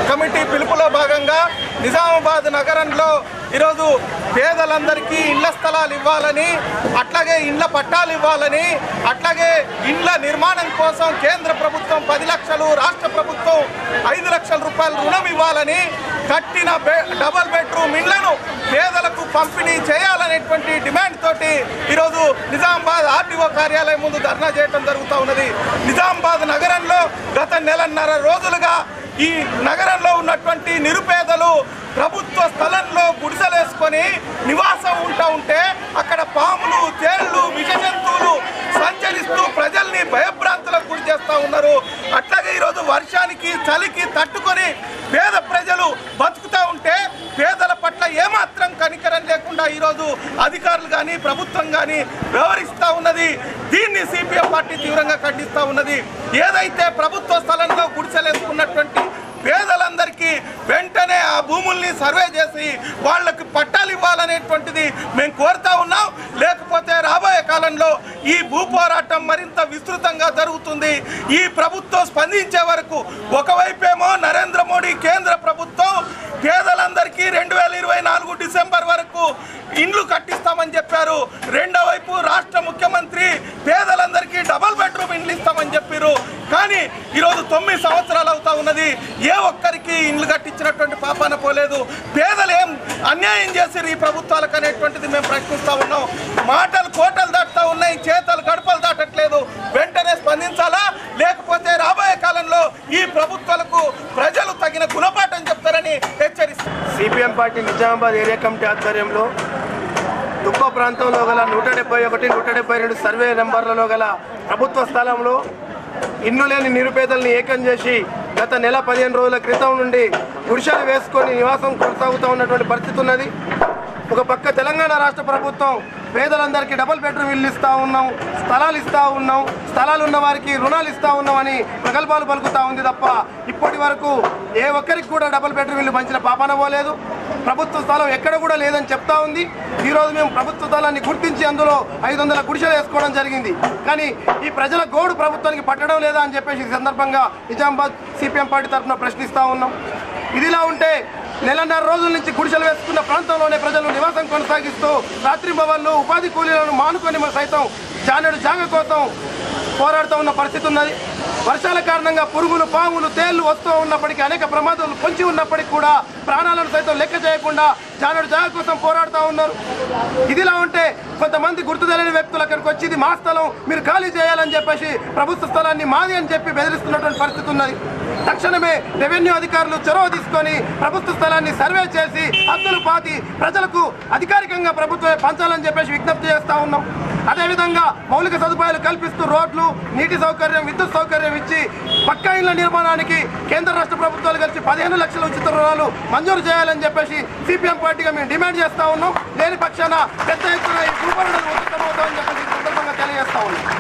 committee పిలుపులో భాగంగా నిజామాబాద్ నగరంలో ఈరోజు పేదలందరికీ ఇళ్ల స్థలాలు ఇవ్వాలని అట్లాగే ఇండ్ల పట్టాలు ఇవ్వాలని అట్లాగే ఇండ్ల నిర్మాణం కోసం కేంద్ర ప్రభుత్వం పది లక్షలు రాష్ట్ర ప్రభుత్వం ఐదు లక్షల రూపాయల రుణం ఇవ్వాలని కట్టిన బె- డబల్ బెడ్రూమ్ ఇండ్లను పేదలకు పంపిణీ చేయాలనేటువంటి డిమాండ్ తోటి ఈరోజు నిజామాబాద్ ఆర్టీఓ కార్యాలయం ముందు ధర్నా చేయడం జరుగుతూ ఉన్నది నిజామాబాద్ నగరంలో గత నెలన్నర రోజులుగా ఈ నగరంలో ఉన్నటువంటి నిరుపేదలు ప్రభుత్వ స్థలంలో గుడిసెలేసుకొని నివాసం ఉంటా ఉంటే అక్కడ పాములు తేళ్లు విష జంతువులు సంచరిస్తూ ప్రజల్ని భయభ్రాంతులకు గురి చేస్తూ ఉన్నారు అట్లాగే ఈరోజు వర్షానికి చలికి తట్టుకొని పేద ప్రజలు బతుకుతూ ఉంటే పేదల పట్ల ఏమాత్రం కనికరం లేకుండా ఈరోజు అధికారులు కానీ ప్రభుత్వం కానీ వ్యవహరిస్తూ ఉన్నది దీన్ని సిపిఎం పార్టీ తీవ్రంగా ఖండిస్తూ ఉన్నది ఏదైతే ప్రభుత్వ స్థలంలో గుడిసెలేసుకున్నటువంటి పేదలందరికీ వెంటనే ఆ భూముల్ని సర్వే చేసి వాళ్ళకి పట్టాలు ఇవ్వాలనేటువంటిది మేము కోరుతా ఉన్నాం లేకపోతే రాబోయే కాలంలో ఈ భూ పోరాటం మరింత విస్తృతంగా జరుగుతుంది ఈ ప్రభుత్వం స్పందించే వరకు ఒకవైపేమో నరేంద్ర మోడీ కేంద్ర ప్రభుత్వం పేదలందరికీ రెండు వేల ఇరవై నాలుగు డిసెంబర్ వరకు ఇండ్లు కట్టిస్తామని చెప్పారు రెండో వైపు రాష్ట్ర ముఖ్యమంత్రి పేదలందరికీ డబల్ బెడ్రూమ్ ఇండ్లు ఇస్తామని చెప్పారు కానీ ఈరోజు తొమ్మిది సంవత్సరాలు అవుతా ఉన్నది ఏ ఒక్కరికి ఇండ్లు కట్టించినటువంటి పాపాన పోలేదు పేదలు ఏం అన్యాయం చేశారు ఈ ప్రభుత్వాలకు అనేటువంటిది మేము ప్రశ్నిస్తా ఉన్నాం మాటలు కోటలు దాటుతా ఉన్నాయి చేతలు గడపలు దాటట్లేదు వెంటనే స్పందించాలా లేకపోతే రాబోయే కాలంలో ఈ ప్రభుత్వాలకు ప్రజలు తగిన గుణపాఠం చెప్తారని హెచ్చరిస్తారు CPM party Nizamabad area committee ఆధ్వర్యంలో దుబ్బ ప్రాంతంలో గల నూట డెబ్బై ఒకటి నూట డెబ్బై రెండు సర్వే నెంబర్లలో గల ప్రభుత్వ స్థలంలో ఇల్లు లేని నిరుపేదల్ని ఏకం చేసి గత నెల పదిహేను రోజుల క్రితం నుండి గుడిసెలు వేసుకొని నివాసం కొనసాగుతూ ఉన్నటువంటి పరిస్థితి ఉన్నది ఒక పక్క తెలంగాణ రాష్ట్ర ప్రభుత్వం పేదలందరికీ డబుల్ బెడ్రూమ్ ఇల్లు ఇస్తా ఉన్నాం స్థలాలు ఇస్తా ఉన్నాం స్థలాలు ఉన్న వారికి రుణాలు ఇస్తా ఉన్నాం అని ప్రగల్భాలు పలుకుతా ఉంది తప్ప ఇప్పటి వరకు ఏ ఒక్కరికి కూడా డబుల్ బెడ్రూమ్ ఇల్లు పంచిన పాపన పోలేదు ప్రభుత్వ స్థలం ఎక్కడ కూడా లేదని చెప్తా ఉంది ఈరోజు మేము ప్రభుత్వ స్థలాన్ని గుర్తించి అందులో ఐదు వందల గుడిసెలు వేసుకోవడం జరిగింది కానీ ఈ ప్రజల గోడు ప్రభుత్వానికి పట్టడం లేదా అని చెప్పేసి ఈ సందర్భంగా నిజామాబాద్ సిపిఎం పార్టీ తరఫున ప్రశ్నిస్తా ఉన్నాం ఇదిలా ఉంటే నెలన్నర రోజుల నుంచి గుడిసెలు వేసుకున్న ప్రాంతంలోనే ప్రజలు నివాసం కొనసాగిస్తూ రాత్రి భవన్లు ఉపాధి కూలీలను మానుకొని మన సైతం జానెడు జాగ కోసం పోరాడుతూ ఉన్న పరిస్థితి ఉన్నది వర్షాల కారణంగా పురుగులు పాములు తేళ్లు వస్తూ ఉన్నప్పటికీ అనేక ప్రమాదాలు పొంచి ఉన్నప్పటికీ కూడా ప్రాణాలను సైతం లెక్క చేయకుండా జానడు జాగ కోసం పోరాడుతూ ఉన్నారు ఇదిలా ఉంటే కొంతమంది గుర్తు తెలియని వ్యక్తులు అక్కడికి వచ్చి ఇది మా స్థలం మీరు ఖాళీ చేయాలని చెప్పేసి ప్రభుత్వ స్థలాన్ని మాది అని చెప్పి బెదిరిస్తున్నటువంటి పరిస్థితి ఉన్నది తక్షణమే రెవెన్యూ అధికారులు చొరవ తీసుకొని ప్రభుత్వ స్థలాన్ని సర్వే చేసి హద్దులు పాతి ప్రజలకు అధికారికంగా ప్రభుత్వమే పంచాలని చెప్పేసి విజ్ఞప్తి చేస్తా ఉన్నాం అదేవిధంగా మౌలిక సదుపాయాలు కల్పిస్తూ రోడ్లు నీటి సౌకర్యం విద్యుత్ సౌకర్యం ఇచ్చి పక్కా ఇళ్ల నిర్మాణానికి కేంద్ర రాష్ట్ర ప్రభుత్వాలు కలిసి పదిహేను లక్షల ఉచిత రుణాలు మంజూరు చేయాలని చెప్పేసి సిపిఎం పార్టీగా మేము డిమాండ్ చేస్తా ఉన్నాం లేని పక్షాన పెద్ద ఎత్తున ఈ భూపరులను ఉచితమవుతామని చెప్పేసి ఈ సందర్భంగా తెలియజేస్తా ఉన్నాం